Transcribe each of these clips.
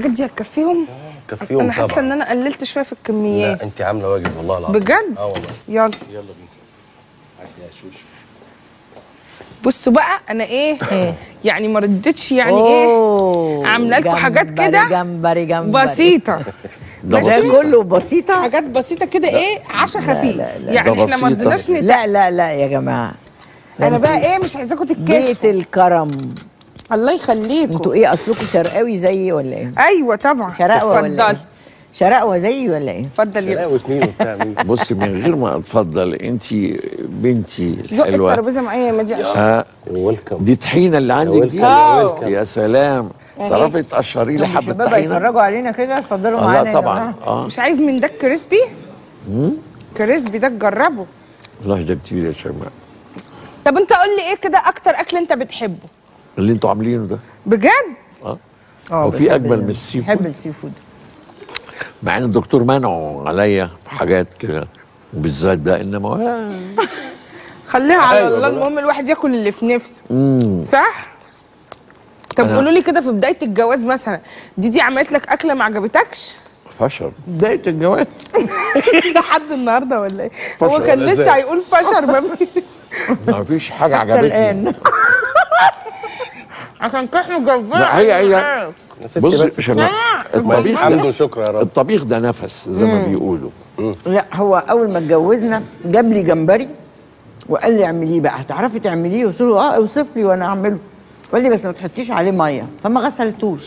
الحاجات دي هتكفيهم كفيهم انا حاسه طبعا ان انا قللت شويه في الكميات لا انت عامله واجب والله العظيم بجد اه والله يلا يلا بينا هات يا شوشو بصوا بقى انا ايه يعني ما ردتش يعني ايه أوه، عامله لكم حاجات جمبري، كده جمبري جمبري بسيطه ده ماشي؟ كله بسيطه حاجات بسيطه كده ايه عشاء خفيف لا، لا، يعني ده احنا ما بسيطة. رضيناش نت... لا لا لا يا جماعه انا بقى ايه مش عايزاكم بيت تتكسفوا الكرم الله يخليكم انتوا ايه اصلكم شرقاوي زيي ولا ايه؟ ايوه طبعا شرقوه ولا اتفضل ايه؟ شرقوه زيي ولا ايه؟ اتفضل لا يا واتنين وبتاع مين بصي من غير ما اتفضل انت بنتي زق الحلوه الترابيزه معايا يا مادي عشان ها ويلكم دي طحينه اللي عندك دي آه. يا سلام تعرفي تقشري لي حبه الشباب طحينه هيتفرجوا علينا كده اتفضلوا آه، معانا لا يا طبعا جماعة. اه مش عايز من ده كريسبي كريسبي ده تجربه والله ده كتير يا شيماء طب انت قول لي ايه كده اكتر اكل انت بتحبه اللي انتوا عاملينه ده بجد اه اه هو في بحب اجمل ال- من السي بحب فود السي فود مع ان الدكتور منعه عليا في حاجات كده وبالذات ده انما ولا- خليها على أيوة الله بقى. المهم الواحد ياكل اللي في نفسه صح طب أنا- قولوا لي كده في بدايه الجواز مثلا دي دي عملت لك اكله ما عجبتكش فشل بدايه الجواز لحد النهارده ولا ايه هو فشر كان ولا لسه إزاي؟ هيقول فشر ما في- ما فيش حاجه حتى عجبتني الان عشان كحنا جربنا لا هي هي يا ستي بص بس شيماء الطبيخ الحمد ده وشكرا يا رب الطبيخ ده نفس زي ما بيقولوا لا هو اول ما اتجوزنا جاب لي جمبري وقال لي اعمليه بقى هتعرفي تعمليه قلت له اه اوصف لي وانا اعمله قال لي بس ما تحطيش عليه ميه فما غسلتوش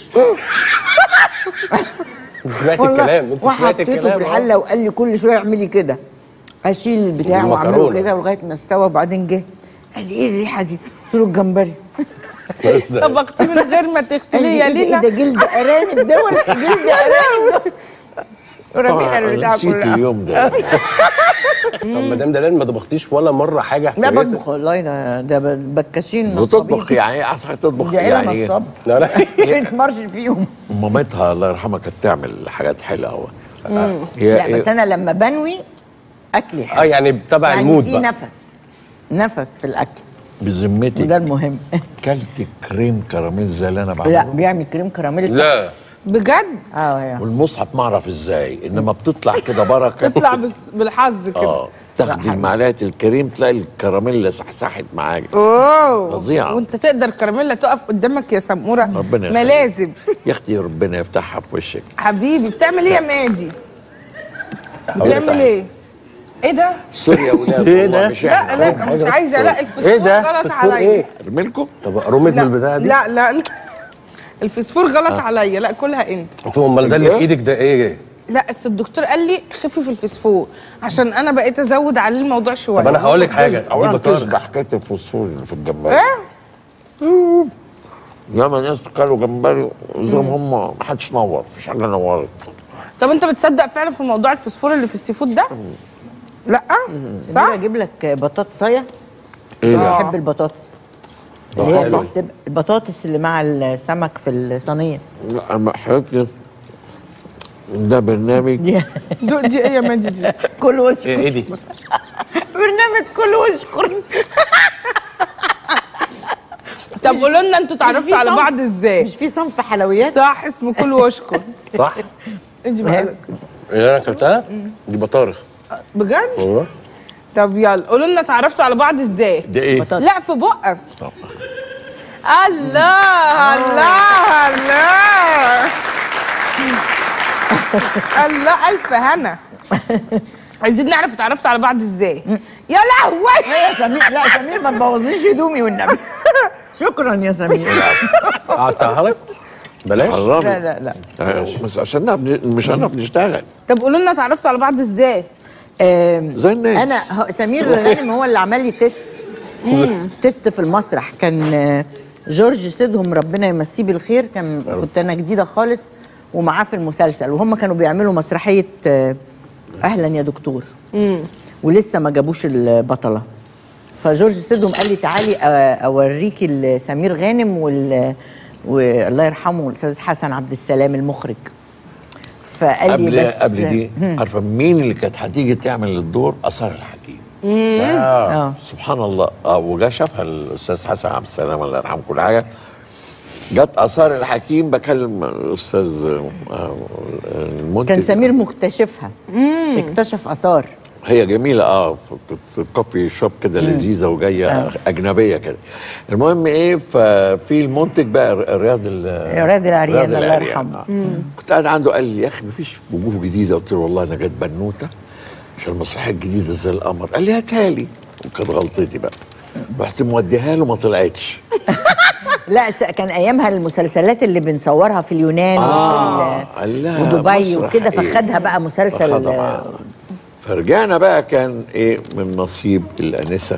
انت سمعت الكلام انت سمعت وحطيته الكلام في آه. الحله وقال لي كل شويه اعملي كده اشيل البتاع واعمله المكرونة. كده لغايه ما استوى وبعدين جه قال لي ايه الريحه دي؟ قلت له الجمبري بس ده. طبختي من غير ما قال تغسليه لي يا ايه ده, إيه لينا ده جلد ارانب ده ولا جلد ارانب ده؟ ورمينا طبعا أنا البتاع نسيت كلها اليوم ده طب مدام دلال ما طبختيش ولا مره حاجه لا كويسة؟ بطبخ والله ده ده بكاشين نصابين. بتطبخ يعني ايه اصلا تطبخ دي عيله يعني نصاب لا لا تمرش فيهم مامتها الله يرحمها كانت تعمل حاجات حلوه قوي لا بس انا لما بنوي اكلي حلو اه يعني تبع يعني المود في بقى نفس نفس في الاكل بذمتك وده المهم كلت كريم كراميل زي اللي انا لا بعمله بيعمل كريم كراميل لا بجد اه يا والمصحف ما اعرف ازاي انما بتطلع كده بركه تطلع بس بالحظ كده اه تاخدي معلقه الكريم تلاقي الكراميل صحصحت معاك اوه فظيعة. وانت تقدر كراميلا تقف قدامك يا سموره ربنا ما يخليك. لازم يا اختي ربنا يفتحها في وشك حبيبي بتعمل ايه يا مادي هقول لك بتعمل حاجة. ايه ايه ده سوري يا ولاد إيه والله ده؟ مش لا احنا لا مش عايزه لا الفسفور ايه ده غلط فسفور عليا ايه ارميلكم طب رميت من لا البتاعه دي لا لا لا. الفسفور غلط عليا لا كلها انت طب امال ده اللي في ايدك ده ايه لا بس الدكتور قال لي خفي في الفسفور عشان انا بقيت ازود عليه الموضوع شويه طب انا هقول لك حاجه دي اولا بطارخ تشبه حكايه الفوسفور اللي في الجمبري ايه ياما ناس كلوا جمبري زي ما هم ما حدش نور مفيش حاجه نورت طب انت بتصدق فعلا في موضوع الفسفور اللي في السي فود ده لا صح صح اجيب لك بطاطسيه ايه انا ده؟ بحب البطاطس اللي هي بتبقى البطاطس اللي مع السمك في الصينيه لا انا حضرتك ده برنامج دي دو دي ايه يا مادي دي كل وشكر ايه ايه دي برنامج كل وشكر طب قولوا لنا انتوا اتعرفتوا على صنف- بعض ازاي مش في صنف حلويات صح اسمه كل واشكر صح اجي بقى اللي انا اكلتها دي بطارخ بجد ايوه طب يلا قولوا لنا اتعرفتوا على بعض ازاي ده ايه؟ بطاطس. لا في بقك الله الله الله الله الف هنا عايزين نعرف اتعرفتوا على بعض ازاي يا لهوي يا سمير لا سمير ما تبوظليش هدومي والنبي شكرا يا سمير قعدتها لك بلاش حرامي لا لا لا آه، بس عشان نعرف مش هنعرف نشتغل طب قولوا لنا اتعرفتوا على بعض ازاي آم، زي الناس. انا هو- سمير غانم هو اللي عمل لي تيست تيست في المسرح كان آه، جورج سيدهم ربنا يمسيه بالخير كان كنت انا جديده خالص ومعاه في المسلسل وهم كانوا بيعملوا مسرحيه آه، اهلا يا دكتور ولسه ما جابوش البطله فجورج سيدهم قال لي تعالي آه، اوريكي سمير غانم وال والله يرحمه الاستاذ حسن عبد السلام المخرج فقال لي قبل بس قبل دي عارفه مين اللي كانت هتيجي تعمل الدور اثار الحكيم اه اه سبحان الله اه وجا شافها الاستاذ حسن عبد السلام الله يرحمه كل حاجه جت اثار الحكيم بكلم الاستاذ آه، المنتج كان سمير مكتشفها اكتشف اثار هي جميله اه في- في كوفي شوب كده لذيذه وجايه آه. اجنبيه كده المهم ايه ففي المنتج بقى رياض ال- رياض العريان، الله العريان. يرحمه. آه. كنت قاعد عنده قال لي يا اخي مفيش وجوه جديده قلت له والله انا جت بنوته عشان المسرحيه الجديده زي القمر قال لي هاتها لي وكانت غلطتي بقى رحت موديها له ما طلعتش لا س- كان ايامها المسلسلات اللي بنصورها في اليونان آه، وفي قال ال- لها ودبي مسرح وكده إيه؟ فخدها بقى مسلسل فخدها معاه. فرجعنا بقى كان ايه من نصيب الانسه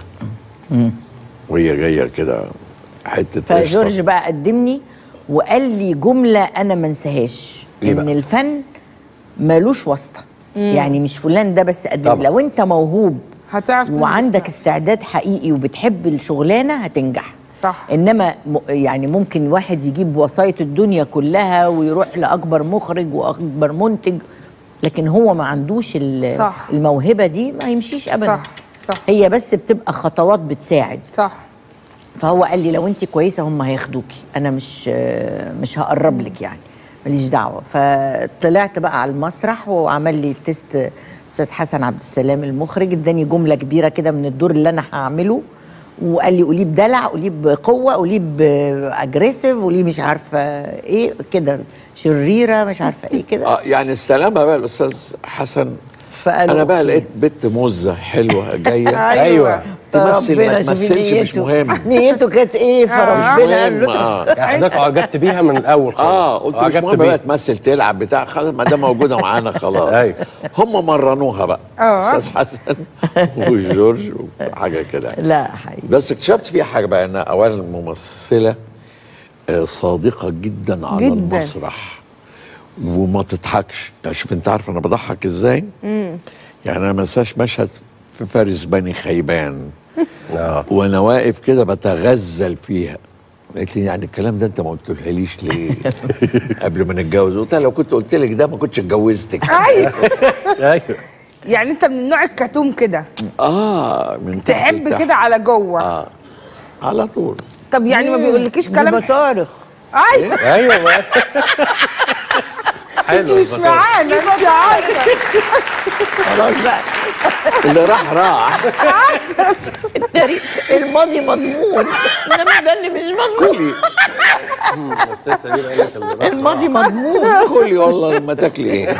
وهي جايه كده حته فجورج قشطة. بقى قدمني وقال لي جمله انا ما انساهاش إيه ان بقى؟ الفن مالوش واسطه يعني مش فلان ده بس قدم طبعا. لو انت موهوب هتعرف تثبت وعندك نفسك. استعداد حقيقي وبتحب الشغلانه هتنجح صح. انما م- يعني ممكن واحد يجيب وسايط الدنيا كلها ويروح لاكبر مخرج واكبر منتج لكن هو ما عندوش ال- صح. الموهبه دي ما يمشيش ابدا صح صح هي بس بتبقى خطوات بتساعد صح فهو قال لي لو انت كويسه هم هياخدوكي انا مش مش هقرب لك يعني ماليش دعوه فطلعت بقى على المسرح وعمل لي تيست استاذ حسن عبد السلام المخرج اداني جمله كبيره كده من الدور اللي انا هعمله وقال لي قوليه بدلع قوليه بقوه قوليه باجريسيف قوليه مش عارفه ايه كده شريره مش عارفه ايه كده اه يعني استلمها بقى الاستاذ حسن فقالوا انا بقى أوكي. لقيت بنت موزه حلوه جايه ايوه تمثل ما ربنا شوفي تمثلش مش نيته. مهم نيته كانت ايه فربنا قال مهم له اه يعني حضرتك اعجبت بيها من الاول خالص اه قلت مش أعجبت مهم بيها. بقى تمثل تلعب بتاع خلاص ما دام موجوده معانا خلاص أيوة. هم مرنوها بقى آه. استاذ حسن وجورج وحاجه كده لا حقيقي بس اكتشفت فيها حاجه بقى انها اولا ممثله آه، صادقه جدا على جداً. المسرح وما تضحكش يعني شوف انت عارف انا بضحك ازاي يعني انا ما انساش مشهد في فارس بني خيبان اه وانا واقف كده بتغزل فيها قالت لي يعني الكلام ده انت ما قلتلهاليش ليه قبل ما نتجوز قلت لها لو كنت قلت لك ده ما كنتش اتجوزتك ايوه ايوه يعني انت من النوع الكتوم كده اه من تحت تحب لتحت. كده على جوه اه على طول طب يعني ما بيقولكيش دي كلام بطارخ ايوه ايوه بقى. انت حلو مش البطاطس. معانا انت عارفه خلاص بقى اللي راح راح التاريخ الماضي مضمون انما ده اللي مش مضمون كلي أستاذ سمير قال لك اللي راح الماضي مضمون كلي والله لما تاكلي ايه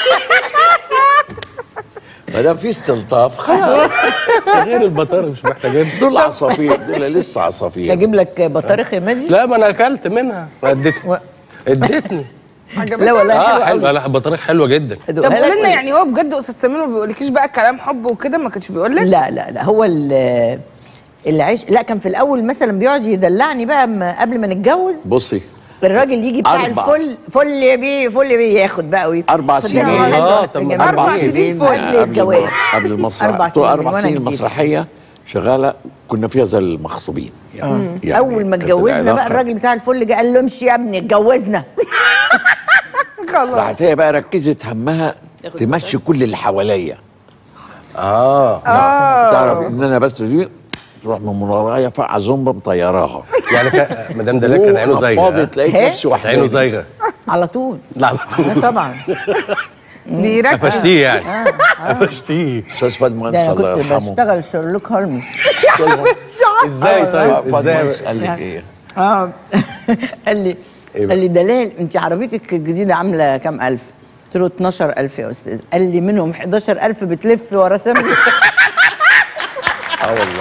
ما دام في استلطاف خلاص غير البطارخ مش محتاجين دول عصافير دول لسه عصافير اجيب لك بطارخ يا ماجي لا ما انا اكلت منها اديتني و- اديتني لا والله اه حلو حلو قوي لا البطارخ حلوه جدا طب قول لنا يعني هو بجد استاذ سمير ما بيقولكيش بقى كلام حب وكده ما كانش بيقول لك لا لا لا هو ال- العيش لا كان في الاول مثلا بيقعد يدلعني بقى أما قبل ما نتجوز بصي الراجل يجي بتاع أربع. الفل فل يا بيه فل يا بيه ياخد بقى وي أربع فده سنين. عمل آه، وقت طب ما جميل. أربع سنين فوق قبل قبل الجواز الم- قبل المسرح أربع طول سنين أربع وأنا سنين جديدة. المسرحية شغالة كنا فيها زي المخطوبين يعني, يعني اول ما كانت اتجوزنا بقى العلاقة- الراجل بتاع الفل جه قال له امشي يا ابني اتجوزنا خلاص راحت هي بقى ركزت همها تمشي كل اللي حواليا اه تعرف ان انا بس دي تروح من ورايا فرقع زومبا مطيراها يعني كان مدام دلال كان عينه زايغه فاضت لقيت إيه؟ نفسي عينه وحداني زايغه على طول لا على طول آه، طبعا بيركز قفشتيه يعني قفشتيه استاذ فؤاد ده مهندس انا الله كنت يرحمه بشتغل شيرلوك هولمز ازاي طيب فؤاد ازاي مهندس قال لي ايه اه قال لي إيه بقى؟ قال لي دلال انت عربيتك الجديده عامله كام الف؟ قلت له 12000 يا استاذ قال لي منهم 11000 بتلف ورا سمي اه والله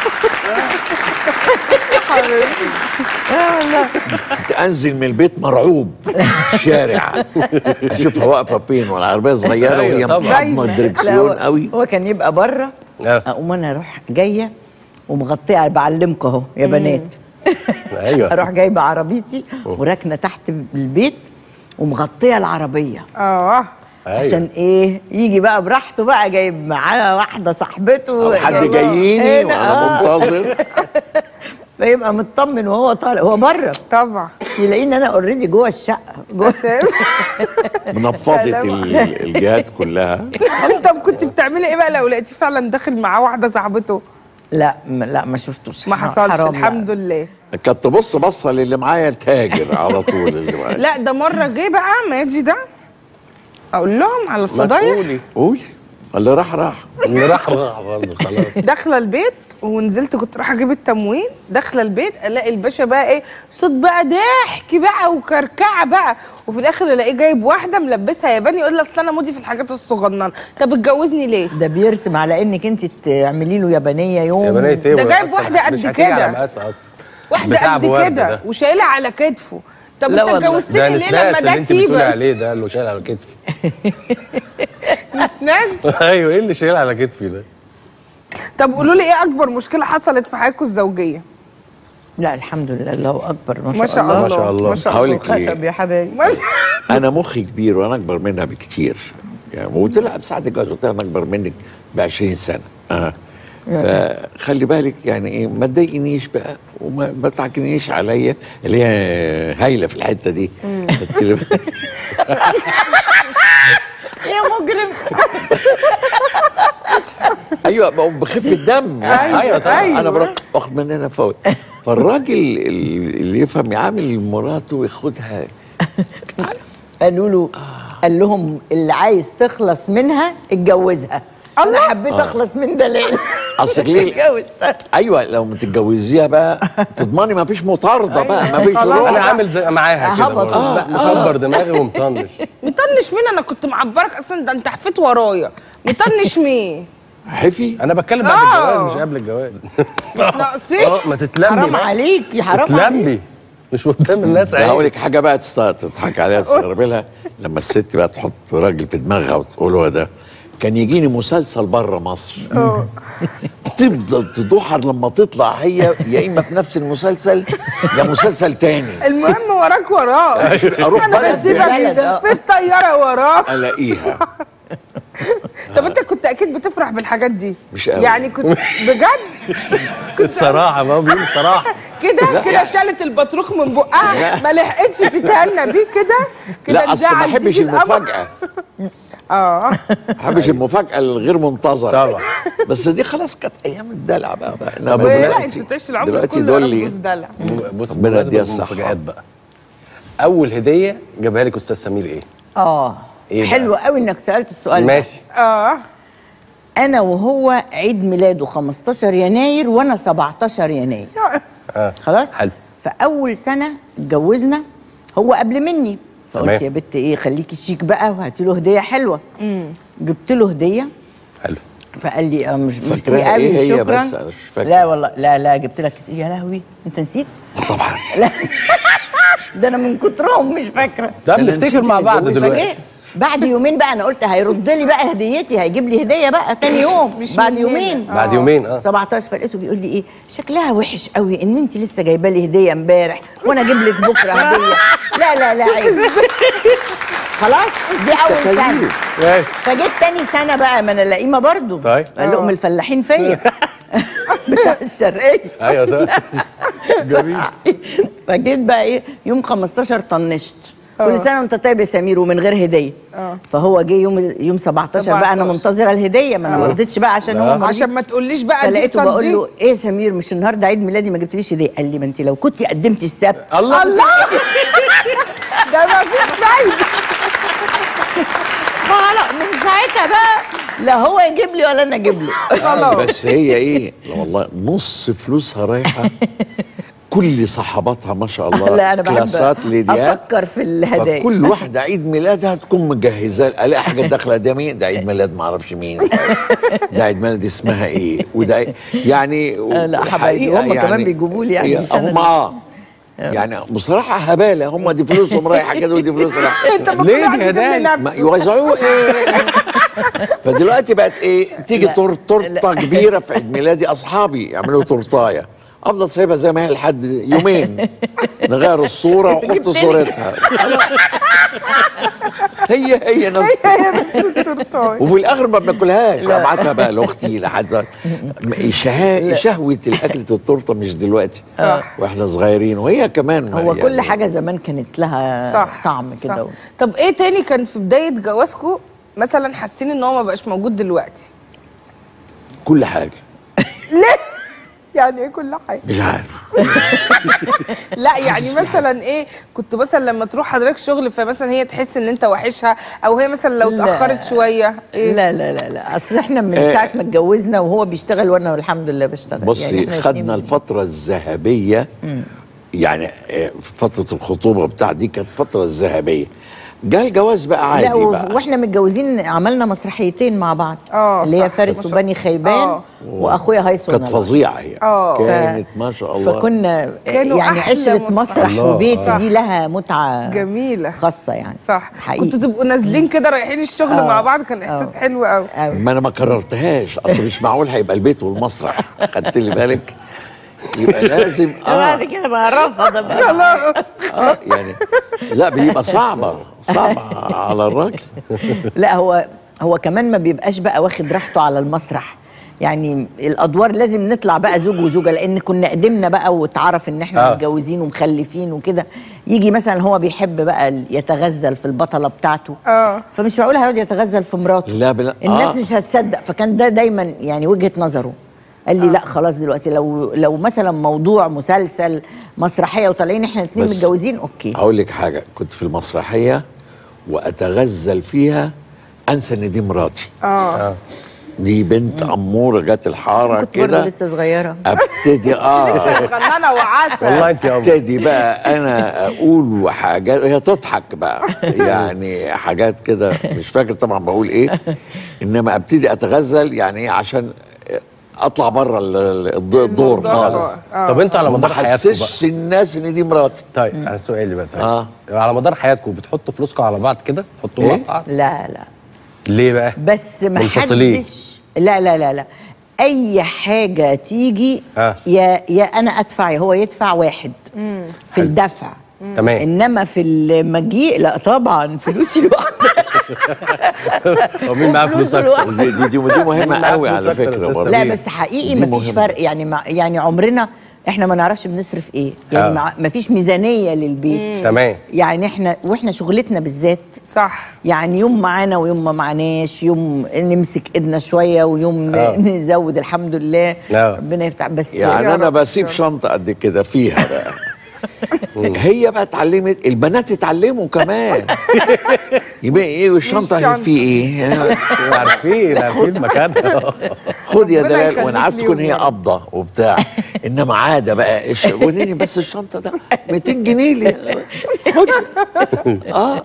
كنت انزل من البيت مرعوب في الشارع اشوفها واقفه فين والعربيه صغيره أيوة وهي طبعاً. محضنه لا، الدركسيون هو- قوي هو كان يبقى بره آه. اقوم انا اروح جايه ومغطيه بعلمكم اهو يا بنات ايوه اروح جايبه عربيتي وراكنه تحت البيت ومغطيه العربيه اه أيوة. عشان ايه يجي بقى براحته بقى جايب معاه واحده صاحبته او حد جايبه جاييني هنا، وانا آه. منتظر فيبقى مطمن وهو طالع هو بره طبعا يلاقيني انا اوريدي جوه الشقه جوه اساس منفضه سلام. ال- الجهات كلها طب كنت بتعملي ايه بقى لو لقيتيه فعلا داخل معاه واحده صاحبته لا م- لا ما شفتوش ما حصلش حرام، لا. الحمد لله كانت تبص بصه للي معايا تاجر على طول اللي معايا لا ده مره جه بقى مادي ده اقول لهم على ما الفضايح تقولي قول اللي راح راح اللي راح راح برضه خلاص داخله البيت ونزلت كنت رايحه اجيب التموين داخله البيت الاقي الباشا بقى ايه صوت بقى ضحك بقى وكركعه بقى وفي الاخر الاقيه جايب واحده ملبسها ياباني يقول لي اصل انا مودي في الحاجات الصغننه طب اتجوزني ليه؟ ده بيرسم على انك انت تعملي له يابانيه يوم يا بنات ايه ده ولا جايب أصلاً واحدة قد مش هتيجي كده. على مقاسها اصلا واحده بتاع قد أبو ورد كده ده. وشايلها على كتفه طب لا انت والله. اتجوزتني ده ليه نسلاس لما اللي ده انت بتقولي تيبه عليه ده اللي شايل على كتفي ناس ايوه ايه اللي شايل على كتفي ده طب قولوا لي ايه اكبر مشكله حصلت في حياتكم الزوجيه لا الحمد لله الله اكبر ما شاء, ما شاء الله الله ما شاء الله. ما شاء هقول الله لك ليه؟ خطب يا حبايبي ما شاء- انا مخي كبير وانا اكبر منها بكتير يعني وقلت لها بساعة الجواز قلت لها انا اكبر منك ب 20 سنه اه فخلي بالك يعني ايه ما تضايقنيش بقى وما ما تعكنيش عليا اللي هي هايله في الحته دي قلت له- يا مجرم ايوه بقوا بخفه دم أيوة، طبعاً. أيوة. انا بروح واخد مننا فوت فالراجل اللي يفهم يعامل مراته وياخدها قالوا له قال لهم اللي عايز تخلص منها اتجوزها انا حبيت اخلص من دلال اصل ليه اتجوزتها ايوه لو ما تتجوزيها بقى تضمني ما فيش مطارده بقى ما فيش خلاص. انا روح عامل زي معاها كده هبط برضه. بقى. مكبر دماغي ومطنش مطنش مين انا كنت معبرك اصلا ده انت حفيت ورايا مطنش مين حفي انا بتكلم بعد آه. الجواز مش قبل الجواز مش ناقصين اه ما تتلمي حرام بقى. عليك يا حرام عليك تتلمي مش قدام الناس ده هقول عيب لك حاجه بقى تست- تضحك عليها تستغربي لها لما الست بقى تحط راجل في دماغها وتقول هو ده كان يجيني مسلسل بره مصر تفضل تدوحر لما تطلع هي يا اما في نفس المسلسل يا مسلسل تاني المهم وراك وراه اروح انا بلد بسيبك بلد، آه. في الطياره وراه الاقيها طب انت كنت اكيد بتفرح بالحاجات دي مش قوي. يعني كنت بجد الصراحه ما هو بيقول الصراحه كده كده شالت البطروخ من بقها ما لحقتش تتهنى بيه كده كده لا اصل ما نزعل بحبش تيجي القمر. المفاجاه اه ما بحبش المفاجاه الغير منتظره طبعا. بس دي خلاص كانت ايام الدلع بقى, بقى. إنما طب لا دلوقتي- انت تعيش العمر دلوقتي كله دول يا لي رب في دلع بص ربنا بمناسبة يديها الصحة. المفاجآت بقى اول هديه جابها لك استاذ سمير ايه اه إيه بقى؟ حلو قوي انك سالت السؤال ده. ماشي اه انا وهو عيد ميلاده 15 يناير وانا 17 يناير اه خلاص حلو. فاول سنه اتجوزنا هو قبل مني تمام. فقلت يا بت ايه خليكي شيك بقى وهاتي له هديه حلوه جبت له هديه حلو فقال لي آه مش ميرسي فاكراها قوي إيه هي شكرا بس أنا مش فاكر. لا والله لا لا جبت لك يا لهوي انت نسيت طبعا لا ده انا من كترهم مش فاكره طب أنا نفتكر نسيت مع بعض الجواز. دلوقتي فجأة بعد يومين بقى انا قلت هيرد لي بقى هديتي هيجيب لي هديه بقى تاني يوم مش بعد مننا. يومين بعد يومين اه 17 فلقيته بيقول لي ايه شكلها وحش قوي ان انت لسه جايبه لي هديه امبارح وانا اجيب لك بكره هديه لا لا لا عيب خلاص دي اول سنه ماشي فجيت تاني سنه بقى ما انا لئيمه برضو طيب. قال لهم الفلاحين فيا بتاع الشرقيه ايوه ده جميل فجيت بقى ايه يوم 15 طنشت كل سنه وانت طيب يا سمير ومن غير هديه فهو جه يوم يوم 17 بقى انا 17. منتظره الهديه ما انا ما رضيتش بقى عشان هو مريض. عشان ما تقوليش بقى دي فلقيته بقول صديق له ايه يا سمير مش النهارده عيد ميلادي ما جبتليش هديه قال لي ما انت لو كنت قدمتي السبت الله الله ده ما فيش فايده خلاص من ساعتها بقى لا هو يجيب لي ولا انا اجيب له خلاص بس هي ايه لا والله نص فلوسها رايحه كل صحباتها ما شاء الله لا انا بحب كلاسات ليديات افكر في الهدايا فكل واحده عيد ميلادها تكون مجهزه الاقي حاجه داخله ده مين ده عيد ميلاد ما اعرفش مين ده عيد ميلاد اسمها ايه وده إيه؟ يعني لا، حبايبي، الحقيقة هم كمان بيجيبوا لي يعني هي- مش أنا هم اه يعني بصراحه هباله هم دي فلوسهم رايحه كده ودي فلوس رايحه انت ما ليه كل دي واحد يجيب هدايا؟ لي ما نفسه يوزعوه ايه فدلوقتي بقت ايه تيجي لا. تور تورته كبيره في عيد ميلادي اصحابي يعملوا تورتايه افضل سايبها زي ما هي لحد يومين نغير الصوره ونحط صورتها هي هي نفس هي نفس التورتايه وفي الاخر ما بناكلهاش ابعتها بقى لاختي لحد شها... شهوه الاكله التورته مش دلوقتي صح. واحنا صغيرين وهي كمان هو يعني كل حاجه زمان كانت لها صح طعم صح. كده طب ايه تاني كان في بدايه جوازكم مثلا حاسين ان هو ما بقاش موجود دلوقتي كل حاجه ليه يعني ايه كل حاجه مش عارف لا يعني مثلا ايه كنت مثلا لما تروح حضرتك شغل فمثلا هي تحس ان انت وحشها او هي مثلا لو لا. اتاخرت شويه ايه لا لا لا لا اصل احنا من آه. ساعه ما اتجوزنا وهو بيشتغل وانا الحمد لله بشتغل بصي إحنا خدنا الاتنين- الفترة الذهبية يعني آه، فترة الخطوبة بتاع دي كانت فترة الذهبية جاء الجواز بقى لا عادي و- بقى واحنا متجوزين عملنا مسرحيتين مع بعض آه، اللي هي صح. فارس ما شاء- وبني خيبان آه. واخويا هيثم كانت فظيعة هي آه. كانت ما شاء الله فكنا كانوا يعني أحلى عشرة مسرح. مسرح الله. وبيتي صح. دي لها متعة جميله خاصة يعني صح حقيقي كنتوا تبقوا نازلين كده رايحين الشغل آه. مع بعض كان احساس آه. حلو قوي أوي. ما انا ما كررتهاش اصل مش معقول هيبقى البيت والمسرح خدت لي بالك يبقى لازم بعد اه كده بقى رفض بقى. خلاص اه يعني لا بيبقى صعبة صعبة على الراجل لا هو هو كمان ما بيبقاش بقى واخد راحته على المسرح يعني الادوار لازم نطلع بقى زوج وزوجه لان كنا قدمنا بقى واتعرف ان احنا آه. متجوزين ومخلفين وكده يجي مثلا هو بيحب بقى يتغزل في البطله بتاعته اه فمش معقول هيقعد يتغزل في مراته لا بلا الناس آه. مش هتصدق فكان ده دايما يعني وجهه نظره قال لي لا خلاص دلوقتي لو لو مثلا موضوع مسلسل مسرحيه وطالعين احنا الاثنين بس متجوزين اوكي اقول لك حاجه كنت في المسرحيه واتغزل فيها انسى ان دي مراتي اه دي بنت اموره جت الحاره كنت برضه كده لسه صغيره ابتدي اه غنانه وعسل والله انت يا أم. ابتدي بقى انا اقول حاجات هي تضحك بقى يعني حاجات كده مش فاكر طبعا بقول ايه انما ابتدي اتغزل يعني ايه عشان اطلع بره ال- ال- الدور الموضوع خالص آه. طب انتوا على وما مدار حياتكم بقى حسسش الناس ان دي مراتي طيب انا سؤالي بقى طيب. آه. على مدار حياتكم بتحطوا فلوسكم على بعض كده تحطوا مع إيه؟ بعض لا لا ليه بقى بس ما منفصلين. حدش لا لا لا لا اي حاجه تيجي آه. يا يا انا ادفع يا هو يدفع واحد في الدفع تمام انما في المجيء لا طبعا فلوسي لوحدها طب مين معاه فلوس فلوسه اكتر دي دي, دي مهمه معاك قوي فلوس على أكتر يا فكره أستاذ برضه. لا سمير. بس حقيقي دي ما فيش مهمة. فرق يعني ما يعني عمرنا احنا ما نعرفش بنصرف ايه يعني آه. ما- ما فيش ميزانيه للبيت تمام يعني احنا واحنا شغلتنا بالذات صح يعني يوم معانا ويوم ما معناش يوم نمسك ايدنا شويه ويوم آه. نزود الحمد لله آه. ربنا يفتح بس يعني يا انا رب. بسيب شنطه قد كده فيها بقى هي بقى اتعلمت البنات اتعلموا كمان يبقى ايه والشنطه الشنطة. في ايه عارفين عارفين مكانها خد يا ربنا دلال يخليك وانا عارف تكون ليهم هي يا رب. قبضه وبتاع انما عاده بقى ايش وريني بس الشنطه ده 200 جنيه لي خد اه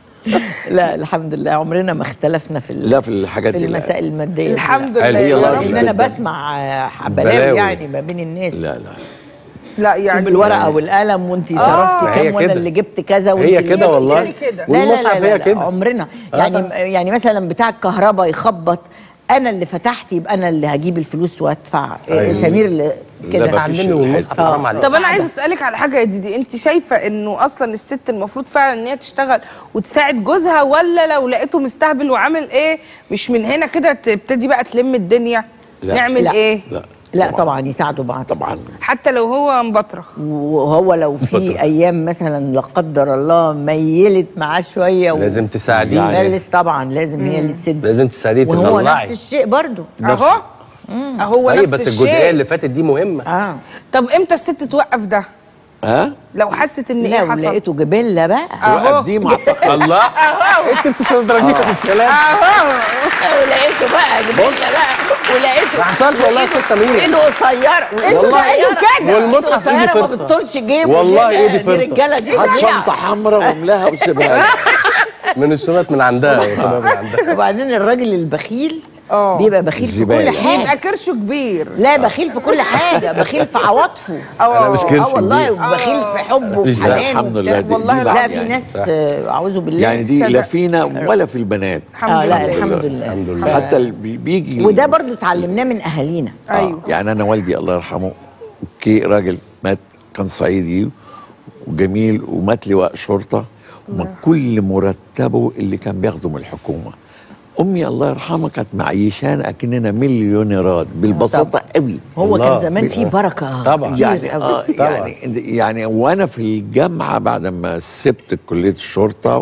لا الحمد لله عمرنا ما اختلفنا في ال- لا في الحاجات في دي لا. المسائل الماديه دي. الحمد قال لله هي يا الله رب. لان انا جداً. بسمع آه، بلاوي بلاوي. يعني ما بين الناس لا لا لا يعني بالورقه والقلم وانت صرفتي ما هي كام وانا كده. اللي جبت كذا وانت هي اللي كده جبتي والله كده. لا لا والمصحف لا, لا, هي لا كده عمرنا آه. يعني يعني مثلا بتاع الكهرباء يخبط انا اللي فتحت يبقى انا اللي هجيب الفلوس وادفع أيوة. سمير اللي لا، كده مفيش علمني الحتة والمصحف دي. حرام عليك طب انا عايزه اسالك على حاجه يا ديدي انت شايفه انه اصلا الست المفروض فعلا ان هي تشتغل وتساعد جوزها ولا لو لقيته مستهبل وعامل ايه مش من هنا كده تبتدي بقى تلم الدنيا لا. نعمل لا. ايه لا لا طبعا يساعدوا بعض طبعا حتى لو هو مبطرخ وهو لو في ايام مثلا لا قدر الله ميلت معاه شويه و- لازم تساعديه يعني- يفلس طبعا لازم هي اللي تسد لازم تساعديه وهو تطلعي نفس الشيء برضو اهو اهو طيب نفس بس الشيء الجزئيه اللي فاتت دي مهمه اه طب امتى الست توقف ده ها لو حست ان ايه لو حصل لقيته جبله بقى أهو. توقف دي ما اعتقد الله انت بتستضربني في الكلام اهو ولقيته بقى جبله بقى ولقيته ما حصلش والله يا أستاذ سمير. ايده قصيره انتوا والله لقيتوا كده والمصحف إيده ايدي قصيرة ما فرطه بتطولش جيبه والله كده. إيدي دي فرطة. رجاله دي هات فظيعة. شنطه حمراء واملاها وسيبها لي. من الشنط من عندها ياخدها من عندها وبعدين الراجل البخيل آه. بيبقى بخيل في الزبالة. كل حاجه يبقى كرشه كبير لا بخيل في كل حاجه بخيل في عواطفه انا مش اه كرش والله كبير. وبخيل في حبه مفيش وفي داعي. حنانه الحمد لله دي- والله دي لا، لا بعد في يعني. ناس آه، اعوذ بالله يعني دي لا صدق. فينا ولا في البنات الحمد اه لا لله الحمد لله الحمد لله. حتى اللي بي- بيجي وده برضو اتعلمناه من اهالينا ايوه يعني انا والدي الله يرحمه كي راجل مات كان صعيدي وجميل ومات لواء شرطه ومن كل مرتبه اللي كان بياخده من الحكومه امي الله يرحمها كانت معيشانا اكننا مليونيرات بالبساطه قوي هو الله. كان زمان في بركه طبعا. كتير يعني قوي. آه يعني يعني وانا في الجامعه بعد ما سبت كليه الشرطه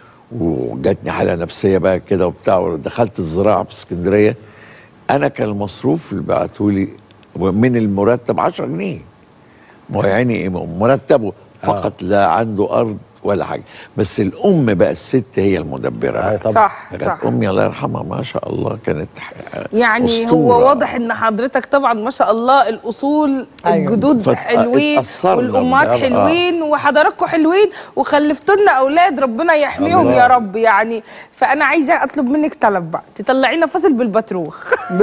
وجاتني حاله نفسيه بقى كده وبتاع ودخلت الزراعه في اسكندريه انا كان المصروف اللي بعتوا لي من المرتب 10 جنيه ما هو يعني مرتبه فقط لا عنده ارض ولا حاجه بس الام بقى الست هي المدبره آه، طبعا. صح كانت صح امي الله يرحمها ما شاء الله كانت يعني أسطورة. هو واضح ان حضرتك طبعا ما شاء الله الاصول أيوة. الجدود فت- حلوين اتأثرنا والامهات بده. حلوين وحضراتكم حلوين وخلفتوا لنا اولاد ربنا يحميهم الله. يا رب يعني فانا عايزه اطلب منك طلب بقى تطلعينا فاصل بالبتروخ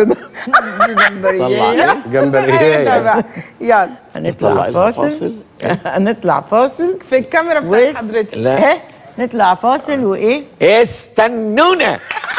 طلع جمبريه ده بقى يلا هنطلع تطلع لنا فاصل فاصل؟ هنطلع فاصل في الكاميرا بتاعت وس- حضرتك لا. ها نطلع فاصل وايه استنونا